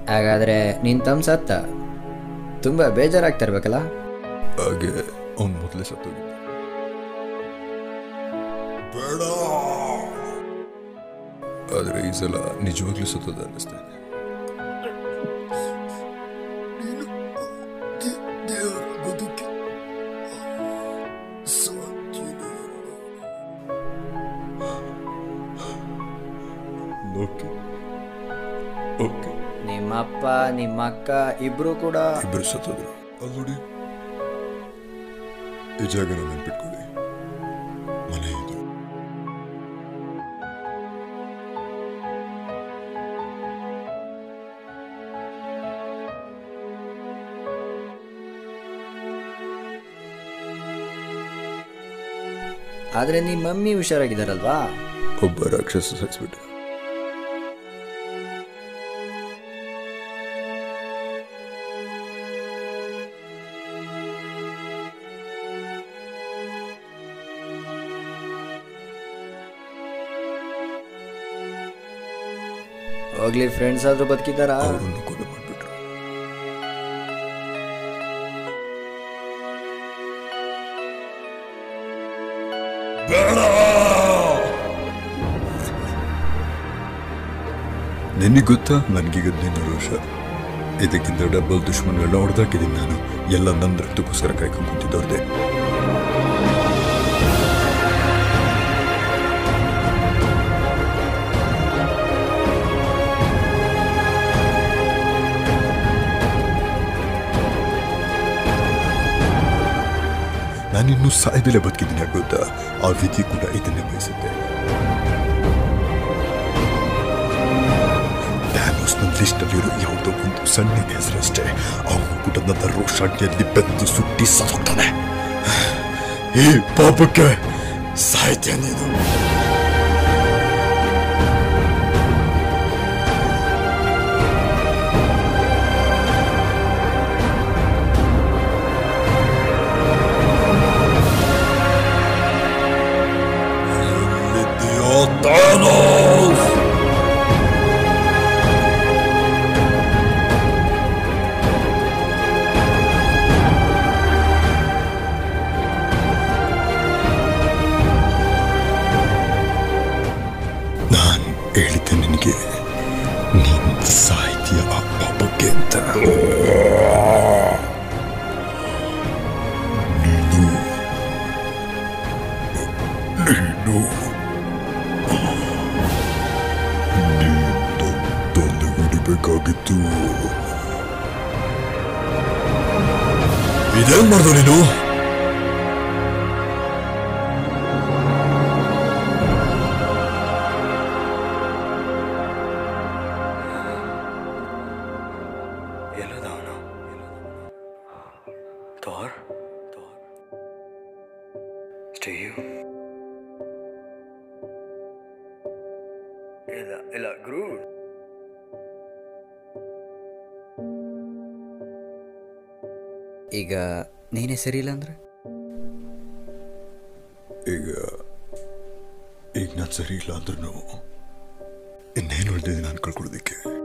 ಹಾಗಾದರೆ ನಿನ್ನ ತಮ್ಮ ಸತ್ತ ತುಂಬ ಬೇಜಾರಾಗ್ತಾ ಇರ್ಬೇಕಲ್ಲ ಹಾಗೆ ಅವನು ಮೊದಲೇ ಸತ್ತೋಗಿದ್ದ ಬೇಡ ಆದರೆ ಈ ಸಲ ನಿಜವಾಗ್ಲೂ ಸತ್ತೋದ ಅನ್ನಿಸ್ತಾ ಇದೆ ಓಕೆ ಓಕೆ ನಿಮ್ಮಪ್ಪ ನಿಮ್ಮ ಅಕ್ಕ ಇಬ್ಬರು ಕೂಡ ಇಬ್ಬರು ಸತ್ತೋದ್ರು ಅಲ್ಲಿ ನೋಡಿ ಈ ಜಾಗನ ನೆನ್ಪಿಟ್ಕೊಳ್ಳಿ ಮನೆ ಇದು ಆದರೆ ನಿಮ್ಮ ಮಮ್ಮಿ ಹುಷಾರಾಗಿದ್ದಾರಲ್ವಾ ಒಬ್ಬ ರಾಕ್ಷಸ ಸಾಯಿಸ್ಬಿಟ್ಟು ಹೋಗ್ಲಿ ಫ್ರೆಂಡ್ಸ್ ಆದ್ರೂ ಬದುಕಿದ್ದಾರಾ ಅವರನ್ನು ಕೊಲೆ ಮಾಡಿಬಿಟ್ರು ನಿನಗೆ ಗೊತ್ತಾ ನನಗೀಗ ಹದಿನೈದು ವರ್ಷ ಇದಕ್ಕಿಂತ ಡಬಲ್ ದುಶ್ಮನ್ಗಳನ್ನ ಹೊಡೆದಾಕಿದ್ದೀನಿ ನಾನು ಎಲ್ಲ ನನ್ನ ರಕ್ತಕ್ಕೋಸ್ಕರ ಕಾಯ್ಕೊಂಡು ಕೂತಿದ್ದವ್ರದ್ದೆ ನಾನಿನ್ನೂ ಸಾಯ್ದಲೇ ಬದುಕಿದ್ದೀನಿ ಯಾಕೆ ಗೊತ್ತಾ ಆ ವಿಧಿ ಕೂಡ ಇದನ್ನೇ ಬಯಸುತ್ತೆ ಡ್ಯಾನೋಸ್ ನನ್ನ ಲಿಸ್ಟಲ್ಲಿರೋ ಯಾವುದೋ ಒಂದು ಸಣ್ಣ ಹೆಸರಷ್ಟೇ ಅವನು ಕೂಡ ನನ್ನ ರೋಷಾಟಿಯಲ್ಲಿ ಬೆಂದು ಸುಟ್ಟಿ ಸತ್ತೋಗ್ತಾನೆ ಈ ಪಾಪಕ್ಕೆ ಸಾಯ್ತೀಯ ನೀನು ಎಲ್ಲಿದ್ದೀಯೋ ಥಾನೋಸ್? ನಾನು ಹೇಳಿದ್ದೆ ನಿನಗೆ ನೀನು ಸಾಹಿತ್ಯ ಆ ಪಾಪಕ್ಕೆ ಅಂತ ನೀನು ನೀನು ನೀನು ತಂದೆ ಹೊಡಿಬೇಕಾಗಿತ್ತು ಇದೇನ್ ಮಾಡ್ದು ನೀನು ಎಲ್ಲದ ಅವನು ಥಾರ್ ಥಾರ್ ಸ್ಟೇಯು ಇಲ್ಲ ಇಲ್ಲ ಗ್ರೂ ಈಗ ನೀನೇ ಸರಿ ಇಲ್ಲ ಅಂದ್ರೆ ಈಗ ಈಗ ನಾನು ಸರಿ ಇಲ್ಲ ಅಂದ್ರೂ ಇನ್ನೇನು ಉಳಿದಿದೆ ನಾನು ಕಳ್ಕೊಳ್ಳೋದಕ್ಕೆ